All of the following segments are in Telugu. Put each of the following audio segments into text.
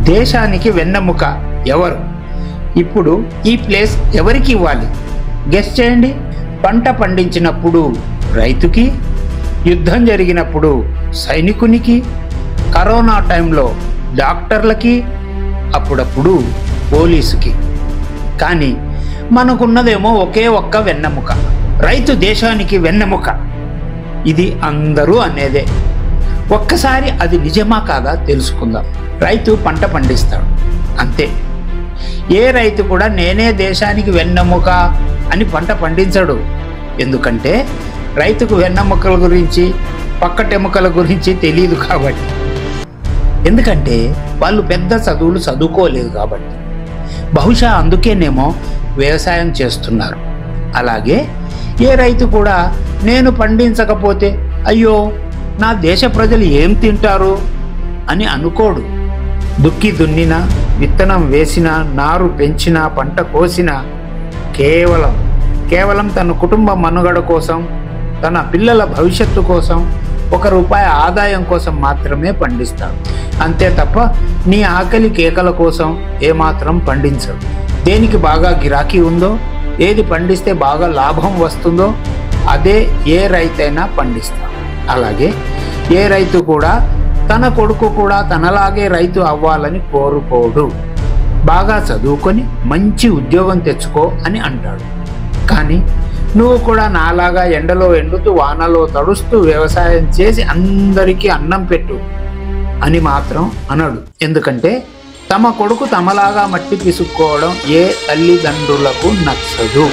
దేశానికి వెన్నెముక ఎవరు ఇప్పుడు ఈ ప్లేస్ ఎవరికి ఇవ్వాలి గెస్ట్ చేయండి పంట పండించినప్పుడు రైతుకి యుద్ధం జరిగినప్పుడు సైనికునికి కరోనా టైంలో డాక్టర్లకి అప్పుడప్పుడు పోలీసుకి కానీ మనకున్నదేమో ఒకే ఒక్క వెన్నెముక రైతు దేశానికి వెన్నెముక ఇది అందరూ అనేదే ఒక్కసారి అది నిజమా కాదా తెలుసుకుందాం రైతు పంట పండిస్తాడు అంతే ఏ రైతు కూడా నేనే దేశానికి వెన్నెముక అని పంట పండించడు ఎందుకంటే రైతుకు వెన్నెముకల గురించి పక్కటెముకల గురించి తెలియదు కాబట్టి ఎందుకంటే వాళ్ళు పెద్ద చదువులు చదువుకోలేదు కాబట్టి బహుశా అందుకేనేమో వ్యవసాయం చేస్తున్నారు అలాగే ఏ రైతు కూడా నేను పండించకపోతే అయ్యో నా దేశ ప్రజలు ఏం తింటారు అని అనుకోడు దుక్కి దున్నినా విత్తనం వేసినా నారు పెంచినా పంట కోసినా కేవలం కేవలం తన కుటుంబ మనుగడ కోసం తన పిల్లల భవిష్యత్తు కోసం ఒక రూపాయి ఆదాయం కోసం మాత్రమే పండిస్తాడు అంతే తప్ప నీ ఆకలి కేకల కోసం ఏమాత్రం పండించడు దేనికి బాగా గిరాకీ ఉందో ఏది పండిస్తే బాగా లాభం వస్తుందో అదే ఏ రైతైనా పండిస్తాడు అలాగే ఏ రైతు కూడా తన కొడుకు కూడా తనలాగే రైతు అవ్వాలని కోరుకోడు బాగా చదువుకొని మంచి ఉద్యోగం తెచ్చుకో అని అంటాడు కానీ నువ్వు కూడా నాలాగా ఎండలో ఎండుతూ వానలో తడుస్తూ వ్యవసాయం చేసి అందరికీ అన్నం పెట్టు అని మాత్రం అనడు ఎందుకంటే తమ కొడుకు తమలాగా మట్టి పిసుక్కోవడం ఏ తల్లిదండ్రులకు నచ్చదు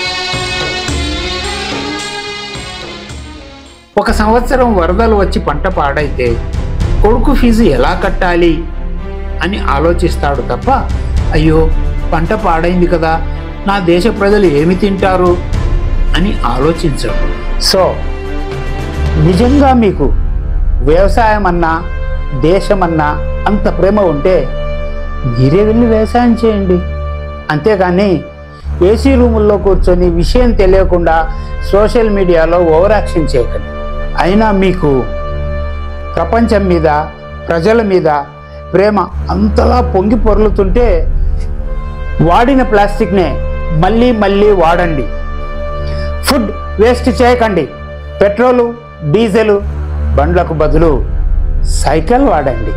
ఒక సంవత్సరం వరదలు వచ్చి పంట పాడైతే కొడుకు ఫీజు ఎలా కట్టాలి అని ఆలోచిస్తాడు తప్ప అయ్యో పంట పాడైంది కదా నా దేశ ప్రజలు ఏమి తింటారు అని ఆలోచించడు సో నిజంగా మీకు వ్యవసాయం అన్నా దేశమన్నా అంత ప్రేమ ఉంటే మీరే వెళ్ళి వ్యవసాయం చేయండి అంతేగాని ఏసీ రూముల్లో కూర్చొని విషయం తెలియకుండా సోషల్ మీడియాలో ఓవర్ యాక్షన్ చేయకండి అయినా మీకు ప్రపంచం మీద ప్రజల మీద ప్రేమ అంతలా పొంగి పొర్లుతుంటే వాడిన ప్లాస్టిక్నే మళ్ళీ మళ్ళీ వాడండి ఫుడ్ వేస్ట్ చేయకండి పెట్రోలు డీజిల్ బండ్లకు బదులు సైకిల్ వాడండి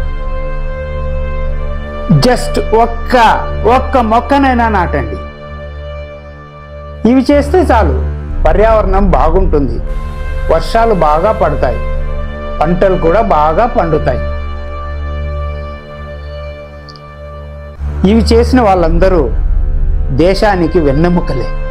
జస్ట్ ఒక్క ఒక్క మొక్కనైనా నాటండి ఇవి చేస్తే చాలు పర్యావరణం బాగుంటుంది వర్షాలు బాగా పడతాయి పంటలు కూడా బాగా పండుతాయి ఇవి చేసిన వాళ్ళందరూ దేశానికి వెన్నెముకలే